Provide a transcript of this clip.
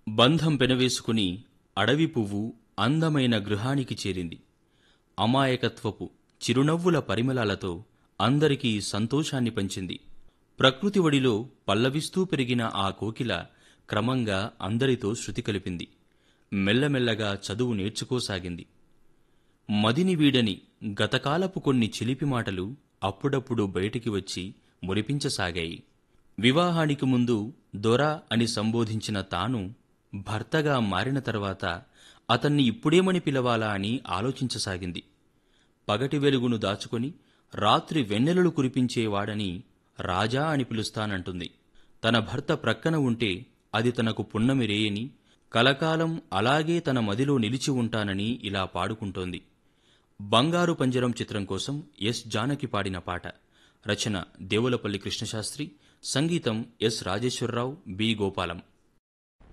బంధం పెనవేసుకుని అడవి పువ్వు అందమైన గృహానికి చేరింది అమాయకత్వపు చిరునవ్వుల పరిమళాలతో అందరికీ సంతోషాన్ని పంచింది ప్రకృతి ఒడిలో పల్లవిస్తూ పెరిగిన ఆ కోకిల క్రమంగా అందరితో శృతి కలిపింది మెల్లమెల్లగా చదువు నేర్చుకోసాగింది మదిని వీడని గతకాలపు కొన్ని చిలిపి మాటలు అప్పుడప్పుడు బయటికి వచ్చి మురిపించసాగాయి వివాహానికి ముందు దొర అని సంబోధించిన తాను భర్తగా మారిన తర్వాత అతన్ని ఇప్పుడేమని పిలవాలా అని ఆలోచించసాగింది పగటి వెలుగును దాచుకొని రాత్రి వెన్నెలలు కురిపించేవాడని రాజా అని పిలుస్తానంటుంది తన భర్త ప్రక్కన ఉంటే అది తనకు పున్నమి రేయని కలకాలం అలాగే తన మదిలో నిలిచి ఉంటానని ఇలా పాడుకుంటోంది బంగారు పంజరం చిత్రం కోసం ఎస్ జానకి పాడిన పాట రచన దేవులపల్లి కృష్ణశాస్త్రి సంగీతం ఎస్ రాజేశ్వరరావు బి గోపాలం